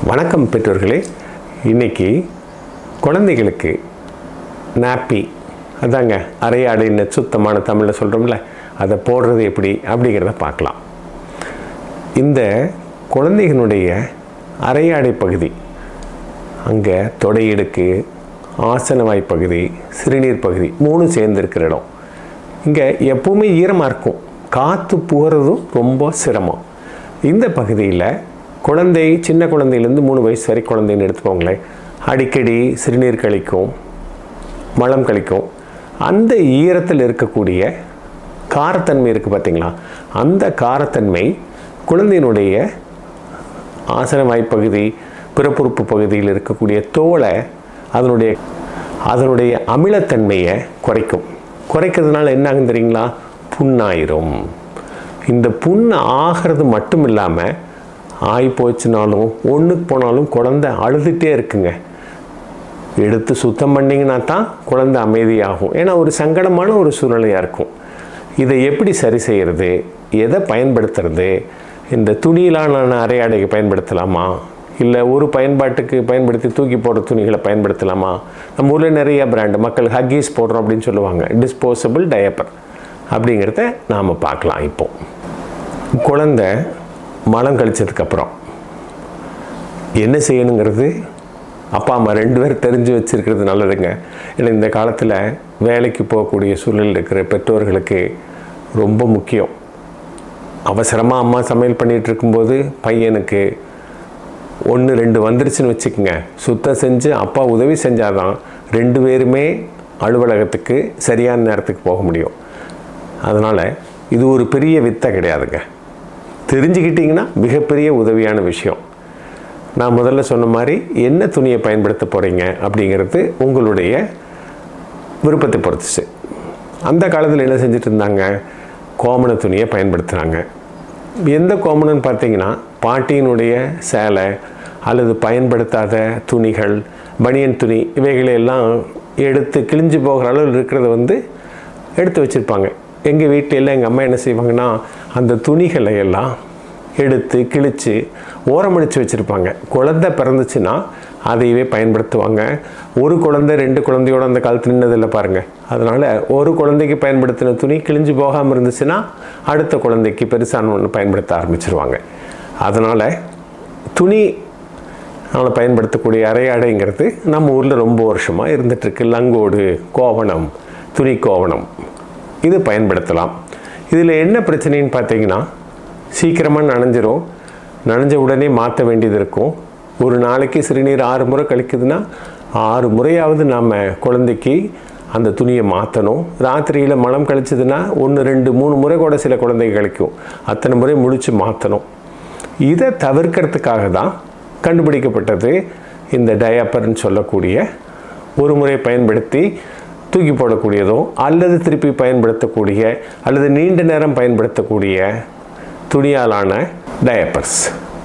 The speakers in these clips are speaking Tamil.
வணக்கம் பெற்றோர்களே இன்னைக்கு குழந்தைகளுக்கு நாப்பி அதாங்க அரையாடைன்னு சுத்தமான தமிழில் சொல்கிறோம்ல அதை போடுறது எப்படி அப்படிங்கிறத பார்க்கலாம் இந்த குழந்தைகளுடைய அரையாடை பகுதி அங்கே தொடையிடுக்கு ஆசனவாய் பகுதி சிறுநீர் பகுதி மூணும் சேர்ந்து இருக்கிற இடம் இங்கே எப்பவுமே ஈரமாக இருக்கும் காற்று போகிறதும் ரொம்ப சிரமம் இந்த பகுதியில் குழந்தை சின்ன குழந்தையிலேருந்து மூணு வயசு வரை குழந்தைன்னு எடுத்துக்கோங்களேன் அடிக்கடி சிறுநீர் கழிக்கும் மலம் கழிக்கும் அந்த ஈரத்தில் இருக்கக்கூடிய காரத்தன்மை இருக்குது பார்த்தீங்களா அந்த காரத்தன்மை குழந்தையினுடைய ஆசன வாய்ப்பகுதி பிறப்புறுப்பு பகுதியில் இருக்கக்கூடிய தோலை அதனுடைய அதனுடைய அமிலத்தன்மையை குறைக்கும் குறைக்கிறதுனால என்ன ஆகும் தெரியுங்களா புண்ணாயிரும் இந்த புண் ஆகிறது மட்டும் இல்லாமல் ஆகி போச்சுனாலும் ஒன்றுக்கு போனாலும் குழந்தை அழுதுகிட்டே இருக்குங்க எடுத்து சுத்தம் பண்ணிங்கன்னா தான் குழந்தை அமைதியாகும் ஏன்னா ஒரு சங்கடமான ஒரு சூழ்நிலையாக இருக்கும் இதை எப்படி சரி செய்கிறது எதை பயன்படுத்துறது இந்த துணியிலான அரையாடையை பயன்படுத்தலாமா இல்லை ஒரு பயன்பாட்டுக்கு பயன்படுத்தி தூக்கி போடுற துணிகளை பயன்படுத்தலாமா நம்ம ஊரில் நிறைய பிராண்டு மக்கள் ஹக்கீஸ் போடுறோம் அப்படின்னு சொல்லுவாங்க டிஸ்போசபிள் டயப்பர் அப்படிங்கிறத நாம் பார்க்கலாம் இப்போ குழந்தை மலம் கழிச்சதுக்கப்புறம் என்ன செய்யணுங்கிறது அப்பா அம்மா ரெண்டு பேர் தெரிஞ்சு வச்சுருக்கிறது நல்லதுங்க ஏன்னா இந்த காலத்தில் வேலைக்கு போகக்கூடிய சூழல் இருக்கிற பெற்றோர்களுக்கு ரொம்ப முக்கியம் அவசரமாக அம்மா சமையல் பண்ணிகிட்டு இருக்கும்போது பையனுக்கு ஒன்று ரெண்டு வந்துருச்சுன்னு வச்சுக்கோங்க சுத்தம் செஞ்சு அப்பா உதவி செஞ்சாதான் ரெண்டு பேருமே அலுவலகத்துக்கு சரியான நேரத்துக்கு போக முடியும் அதனால் இது ஒரு பெரிய வித்தை கிடையாதுங்க தெரிஞ்சுக்கிட்டிங்கன்னா மிகப்பெரிய உதவியான விஷயம் நான் முதல்ல சொன்ன மாதிரி என்ன துணியை பயன்படுத்த போகிறீங்க அப்படிங்கிறது உங்களுடைய விருப்பத்தை பொறுத்துச்சு அந்த காலத்தில் என்ன செஞ்சுட்டு இருந்தாங்க கோமண துணியை பயன்படுத்துகிறாங்க எந்த கோமணம்னு பார்த்தீங்கன்னா பாட்டியினுடைய சேலை அல்லது பயன்படுத்தாத துணிகள் பனியன் துணி இவைகளையெல்லாம் எடுத்து கிழிஞ்சு போகிற அளவில் இருக்கிறத வந்து எடுத்து வச்சுருப்பாங்க எங்கள் வீட்டில் எல்லாம் எங்கள் அம்மா என்ன செய்வாங்கன்னா அந்த துணிகளை எல்லாம் எடுத்து கிழித்து ஓரமடித்து வச்சுருப்பாங்க குழந்தை பிறந்துச்சுன்னா அதையவே பயன்படுத்துவாங்க ஒரு குழந்தை ரெண்டு குழந்தையோட அந்த காலத்தில் நின்னதில்லை பாருங்கள் அதனால் ஒரு குழந்தைக்கு பயன்படுத்தின துணி கிழிஞ்சு போகாமல் இருந்துச்சுன்னா அடுத்த குழந்தைக்கு பெருசான ஒன்று பயன்படுத்த ஆரம்பிச்சிருவாங்க அதனால் துணி அதனால் பயன்படுத்தக்கூடிய அரையாடைங்கிறது நம்ம ஊரில் ரொம்ப வருஷமாக இருந்துகிட்ருக்கு லங்கோடு கோவணம் துணி கோவணம் இது பயன்படுத்தலாம் இதில் என்ன பிரச்சனைன்னு பார்த்தீங்கன்னா சீக்கிரமாக நனைஞ்சிரும் நனைஞ்ச உடனே மாற்ற வேண்டியது இருக்கும் ஒரு நாளைக்கு சிறுநீர் ஆறு முறை கழிக்குதுன்னா ஆறு முறையாவது நாம் குழந்தைக்கு அந்த துணியை மாற்றணும் ராத்திரியில் மலம் கழிச்சதுன்னா ஒன்று ரெண்டு மூணு முறை கூட சில குழந்தைங்க கழிக்கும் அத்தனை முறை முழித்து மாற்றணும் இதை தவிர்க்கிறதுக்காக தான் கண்டுபிடிக்கப்பட்டது இந்த டயாப்பர்னு சொல்லக்கூடிய ஒரு முறை பயன்படுத்தி தூக்கி போடக்கூடியதோ அல்லது திருப்பி பயன்படுத்தக்கூடிய அல்லது நீண்ட நேரம் பயன்படுத்தக்கூடிய துணியாலான டயப்பர்ஸ்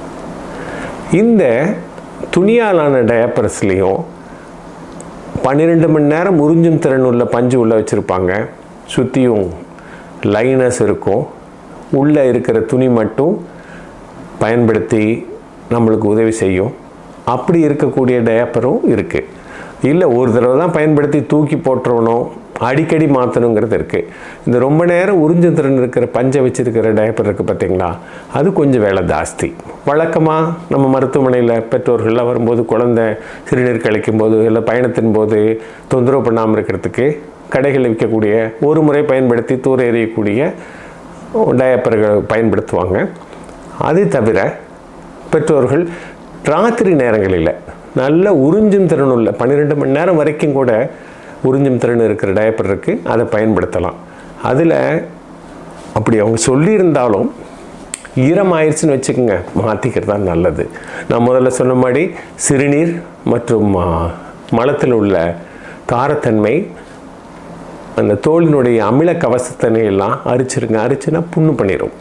இந்த துணியாலான டயப்பர்ஸ்லேயும் பன்னிரெண்டு மணி நேரம் உறிஞ்சும் திறன் உள்ள பஞ்சு உள்ளே வச்சுருப்பாங்க சுற்றியும் லைனஸ் இருக்கும் உள்ளே இருக்கிற துணி மட்டும் பயன்படுத்தி நம்மளுக்கு உதவி செய்யும் அப்படி இருக்கக்கூடிய டயப்பரும் இருக்குது இல்லை ஒரு தடவை தான் பயன்படுத்தி தூக்கி போட்டுறணும் அடிக்கடி மாற்றணுங்கிறது இருக்குது இந்த ரொம்ப நேரம் உறிஞ்சும் திறன் இருக்கிற பஞ்சை வச்சுருக்கிற டயப்பர் இருக்குது பார்த்தீங்களா அது கொஞ்சம் வேலை ஜாஸ்தி வழக்கமாக நம்ம மருத்துவமனையில் பெற்றோர்கள்லாம் வரும்போது குழந்தை சிறுநீர் கழிக்கும் போது இல்லை பயணத்தின் போது தொந்தரவு பண்ணாமல் இருக்கிறதுக்கு கடைகளில் விற்கக்கூடிய ஒரு முறை பயன்படுத்தி தூர எறியக்கூடிய டயப்பர்கள் பயன்படுத்துவாங்க அது தவிர பெற்றோர்கள் ராத்திரி நேரங்களில் நல்ல உறிஞ்சும் திறன் உள்ள பன்னிரெண்டு மணி நேரம் வரைக்கும் கூட உறிஞ்சும் திறன் இருக்கிற டயப்பர் இருக்குது அதை பயன்படுத்தலாம் அதில் அப்படி அவங்க சொல்லியிருந்தாலும் ஈரமாயிருச்சுன்னு வச்சுக்கோங்க மாற்றிக்கிறது தான் நல்லது நான் முதல்ல சொன்ன மாதிரி சிறுநீர் மற்றும் மலத்தில் உள்ள காரத்தன்மை அந்த தோலினுடைய அமில கவசத்தனை எல்லாம் அரிச்சிருங்க அரிச்சுன்னா புண்ணு பண்ணிடும்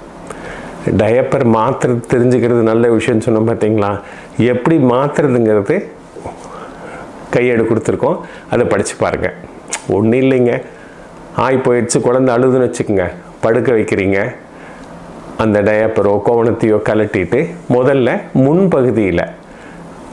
டயப்பர் மாற்றுறது தெரிஞ்சுக்கிறது நல்ல விஷயம்னு சொன்னோம் பார்த்தீங்களா எப்படி மாற்றுறதுங்கிறது கையேடு கொடுத்துருக்கோம் அதை படித்து பாருங்கள் ஒன்றும் இல்லைங்க ஆய் போயிடுச்சு குழந்தை அழுதுன்னு வச்சுக்கோங்க படுக்க வைக்கிறீங்க அந்த டயப்பரோ கோவணத்தையோ கலட்டிட்டு முதல்ல முன்பகுதியில்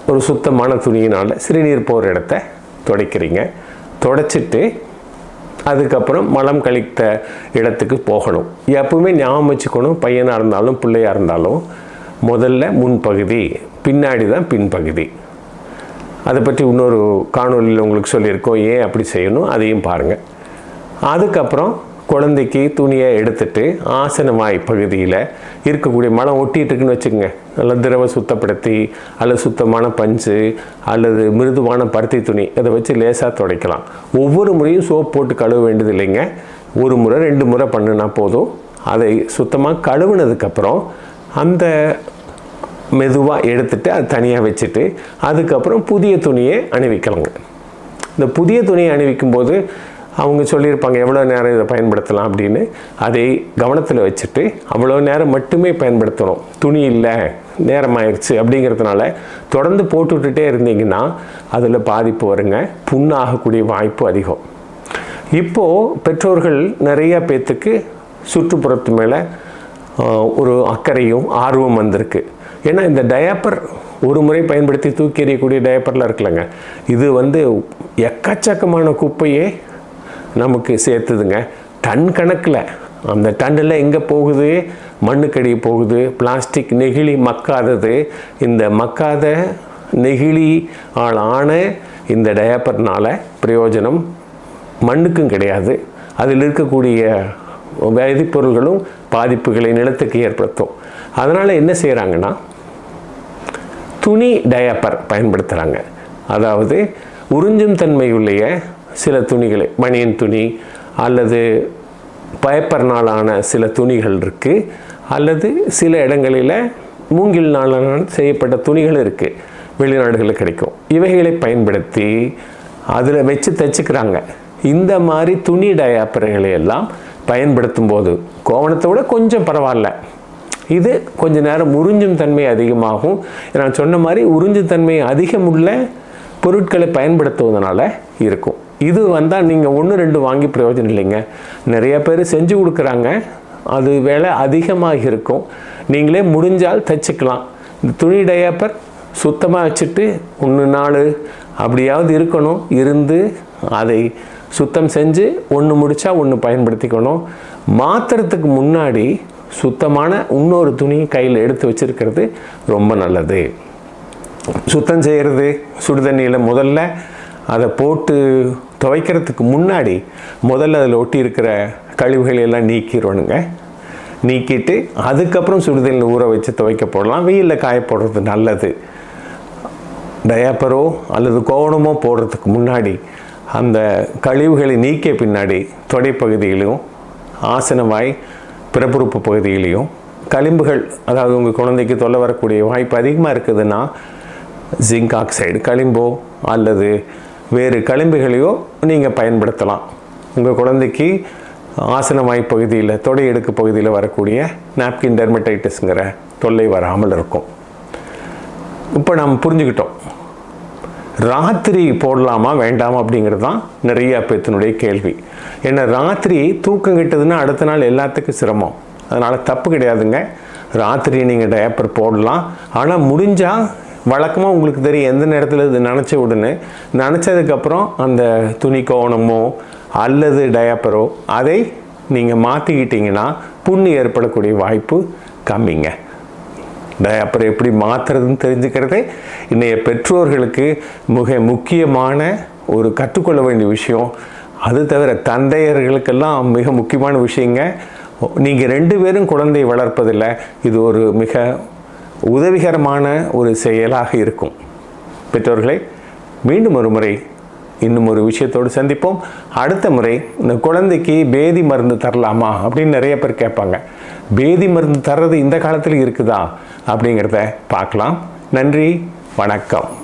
ஒரு சுத்தமான துணியினால் சிறுநீர் போகிற இடத்த துடைக்கிறீங்க துடைச்சிட்டு அதுக்கப்புறம் மலம் கழித்த இடத்துக்கு போகணும் எப்பவுமே ஞாபகம் வச்சுக்கணும் பையனாக இருந்தாலும் பிள்ளையாக இருந்தாலும் முதல்ல முன்பகுதி பின்னாடி தான் பின்பகுதி அதை பற்றி இன்னொரு காணொலியில் உங்களுக்கு சொல்லியிருக்கோம் ஏன் அப்படி செய்யணும் அதையும் பாருங்கள் அதுக்கப்புறம் குழந்தைக்கு துணியை எடுத்துட்டு ஆசனவாய் பகுதியில் இருக்கக்கூடிய மலம் ஒட்டிட்டு இருக்குன்னு வச்சுக்கோங்க நல்லா திரவ சுத்தப்படுத்தி அல்லது சுத்தமான பஞ்சு அல்லது மிருதுவான பருத்தி துணி அதை வச்சு லேசாக துடைக்கலாம் ஒவ்வொரு முறையும் சோப் போட்டு கழுவ வேண்டியது இல்லைங்க ஒரு முறை ரெண்டு முறை பண்ணுனா போதும் அதை சுத்தமாக கழுவுனதுக்கப்புறம் அந்த மெதுவாக எடுத்துட்டு அது தனியாக வச்சுட்டு அதுக்கப்புறம் புதிய துணியை அணிவிக்கலாங்க இந்த புதிய துணியை அணிவிக்கும் போது அவங்க சொல்லியிருப்பாங்க எவ்வளோ நேரம் இதை பயன்படுத்தலாம் அப்படின்னு அதை கவனத்தில் வச்சுட்டு அவ்வளோ நேரம் மட்டுமே பயன்படுத்தணும் துணி இல்லை நேரம் ஆயிடுச்சு அப்படிங்கிறதுனால தொடர்ந்து போட்டு விட்டுட்டே இருந்தீங்கன்னா அதில் பாதிப்பு வருங்க புண்ணாகக்கூடிய வாய்ப்பு அதிகம் இப்போது பெற்றோர்கள் நிறைய பேர்த்துக்கு சுற்றுப்புறத்து மேலே ஆஹ், ஒரு அக்கறையும் ஆர்வம் வந்திருக்கு ஏன்னா இந்த டயப்பர் ஒரு முறை பயன்படுத்தி தூக்கி எறியக்கூடிய டயப்பர்லாம் இருக்குல்லங்க இது வந்து எக்கச்சக்கமான குப்பையே நமக்கு சேர்த்துதுங்க டன் கணக்கில் அந்த டன்னில் எங்கே போகுது மண்ணுக்கடி போகுது பிளாஸ்டிக் நெகிழி மக்காதது இந்த மக்காத நெகிழி ஆள் ஆன இந்த டயப்பர்னால பிரயோஜனம் மண்ணுக்கும் கிடையாது அதில் இருக்கக்கூடிய வேதிப்பொருள்களும் பாதிப்புகளை நிலத்துக்கு ஏற்படுத்தும் அதனால் என்ன செய்கிறாங்கன்னா துணி டயப்பர் பயன்படுத்துகிறாங்க அதாவது உறிஞ்சும் தன்மையுடைய சில துணிகளை பனியன் துணி அல்லது பயப்பர்னாலான சில துணிகள் இருக்குது அல்லது சில இடங்களில் மூங்கில் நாளான செய்யப்பட்ட துணிகள் இருக்குது வெளிநாடுகளில் கிடைக்கும் இவைகளை பயன்படுத்தி அதில் வச்சு தைச்சிக்கிறாங்க இந்த மாதிரி துணி டயாப்பர்களை எல்லாம் பயன்படுத்தும் போது கோவணத்தை விட கொஞ்சம் பரவாயில்ல இது கொஞ்ச நேரம் உறிஞ்சும் தன்மை அதிகமாகும் நான் சொன்ன மாதிரி உறிஞ்சும் தன்மை அதிகமுள்ள பொருட்களை பயன்படுத்துவதனால இருக்கும் இது வந்தால் நீங்கள் ஒன்று ரெண்டு வாங்கி பிரயோஜனம் இல்லைங்க நிறைய பேர் செஞ்சு கொடுக்குறாங்க அது விலை அதிகமாக இருக்கும் நீங்களே முடிஞ்சால் தைச்சிக்கலாம் இந்த துணி டயாப்பர் சுத்தமாக வச்சுட்டு ஒன்று நாள் அப்படியாவது இருக்கணும் இருந்து அதை சுத்தம் செஞ்சு ஒன்று முடிச்சா ஒன்று பயன்படுத்திக்கணும் மாற்றுறதுக்கு முன்னாடி சுத்தமான இன்னொரு துணி கையில் எடுத்து வச்சிருக்கிறது ரொம்ப நல்லது சுத்தம் செய்கிறது சுடுதண்ணியில் முதல்ல அதை போட்டு துவைக்கிறதுக்கு முன்னாடி முதல்ல அதில் ஒட்டி இருக்கிற கழிவுகளை எல்லாம் நீக்கிடணுங்க நீக்கிட்டு அதுக்கப்புறம் சுடுதண்ணியில் ஊற வச்சு துவைக்க போடலாம் வெயிலில் காய போடுறது நல்லது டயாப்பரோ அல்லது கோவணமோ போடுறதுக்கு முன்னாடி அந்த கழிவுகளை நீக்கிய பின்னாடி தொடைப்பகுதியிலையும் ஆசனவாய் பிறப்புறுப்பு பகுதியிலையும் களிம்புகள் அதாவது உங்கள் குழந்தைக்கு தொல்லை வரக்கூடிய வாய்ப்பு அதிகமாக இருக்குதுன்னா ஜிங்க் ஆக்சைடு களிம்போ அல்லது வேறு களிம்புகளையோ நீங்கள் பயன்படுத்தலாம் உங்கள் குழந்தைக்கு ஆசனவாய் பகுதியில் தொடை எடுக்கு பகுதியில் வரக்கூடிய நாப்கின் டெர்மடைட்டிஸ்ங்கிற தொல்லை வராமல் இருக்கும் இப்போ நாம் புரிஞ்சுக்கிட்டோம் ராத்திரி போடலாமா வேண்டாமா அப்படிங்கிறது தான் நிறைய பேத்தினுடைய கேள்வி ஏன்னா ராத்திரி தூக்கம் கிட்டதுன்னா அடுத்த நாள் எல்லாத்துக்கும் சிரமம் அதனால் தப்பு கிடையாதுங்க ராத்திரி நீங்கள் டயப்பர் போடலாம் ஆனால் முடிஞ்சால் வழக்கமாக உங்களுக்கு தெரியும் எந்த நேரத்தில் இது நினச்ச உடனே நினச்சதுக்கப்புறம் அந்த துணி கோவணமோ அல்லது டயப்பரோ அதை நீங்கள் மாற்றிக்கிட்டீங்கன்னா புண்ணு ஏற்படக்கூடிய வாய்ப்பு கம்மிங்க டயப்பர் எப்படி மாற்றுறதுன்னு தெரிஞ்சுக்கிறதே இன்றைய பெற்றோர்களுக்கு மிக முக்கியமான ஒரு கற்றுக்கொள்ள வேண்டிய விஷயம் அது தவிர தந்தையர்களுக்கெல்லாம் மிக முக்கியமான விஷயங்க நீங்கள் ரெண்டு பேரும் குழந்தை வளர்ப்பதில் இது ஒரு மிக உதவிகரமான ஒரு செயலாக இருக்கும் பெற்றோர்களை மீண்டும் ஒரு முறை இன்னும் ஒரு விஷயத்தோடு சந்திப்போம் அடுத்த முறை இந்த குழந்தைக்கு பேதி மருந்து தரலாமா அப்படின்னு நிறைய பேர் கேட்பாங்க பேதி மருந்து தர்றது இந்த காலத்தில் இருக்குதா அப்படிங்கிறத பார்க்கலாம் நன்றி வணக்கம்